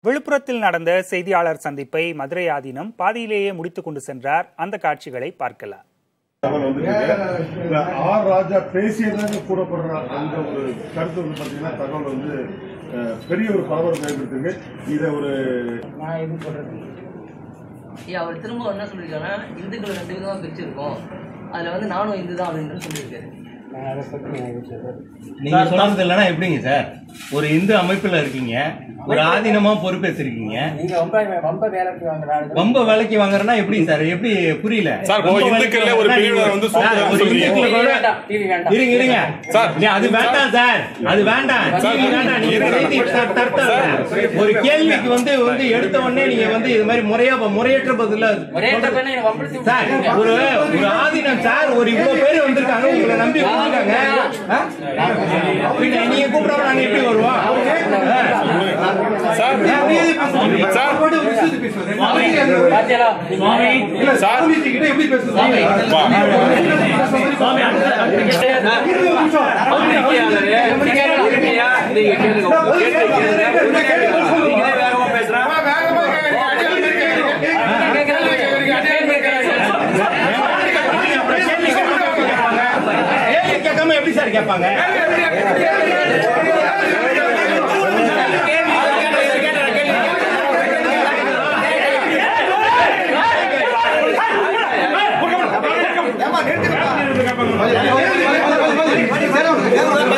விழுப்புரத்தில் நடந்த செய்தியாளர் சந்திப்பை மதுரை ஆதீனம் பாதியிலேயே முடித்துக் கொண்டு சென்றார் அந்த காட்சிகளை பார்க்கலாம் தகவல் வந்திருக்கு இந்த ஆர் ராஜா பேசியதாக கூறப்படுற அந்த ஒரு கருத்து வந்து பாத்தீங்கன்னா தகவல் வந்து அஹ், பெரிய ஒரு பரபரப்பு ஏற்படுத்திருக்கு இதை ஒரு ஐயா அவர் திரும்ப என்ன சொல்லியிருக்காருன்னா இந்துக்களை ரெண்டு விதமா பிரிச்சிருக்கோம் அதுல வந்து நானும் இந்து தான் அப்படின்னு சொல்லியிருக்காரு நீங்க சொல்றது இல்லைன்னா எப்படிங்க சார் ஒரு இந்து அமைப்புல இருக்கீங்க ஒரு ஆதீனமா பொறுப்பேற்றிருக்கீங்க நீங்க ரொம்ப ரொம்ப வேலைக்கு வாங்குறாங்க ரொம்ப வேலைக்கு வாங்குறேன்னா எப்படி சார் எப்படி புரியல சார், ரொம்ப இப்போ வேலைக்கு இந்துக்கள்ல ஒரு வாங்குறேன்னா பிரிவினை வந்து சார், சூப்பரா ஒரு சொல்றீங்க. இந்துக்களை டிவி கூட- வேண்டாம் டிவி வேண்டாம் இருங்க இருங்க சார், நீ அது வேண்டாம் சார் அது வேண்டாம் டிவி வேண்டாம் நீங்க செய்தி தர்- தர்த்தம் இல்ல. ஒரு கேள்விக்கு வந்து வந்து எடுத்த உடனே நீங்க வந்து இது மாதிரி முறையா முறையற்ற பதில ஒரே இடத்துல நீங்க வம்பிழுத்து சார் விட்டுருக்கீங்க. ஒரு ஒரு ஆதீனம் சார் ஒரு இவ்வளவு பேர் வந்திருக்காங்க உங்களை நம்பி வந்திருக்காங்க ஆ? பின்ன நீங்க கூப்பிடாம நாங்க எப்படி வருவோம் சார் சார் பாத்தியாலா? சார் கேள்வி கேட்காம எப்படி சார் கேட்பாங்க சார்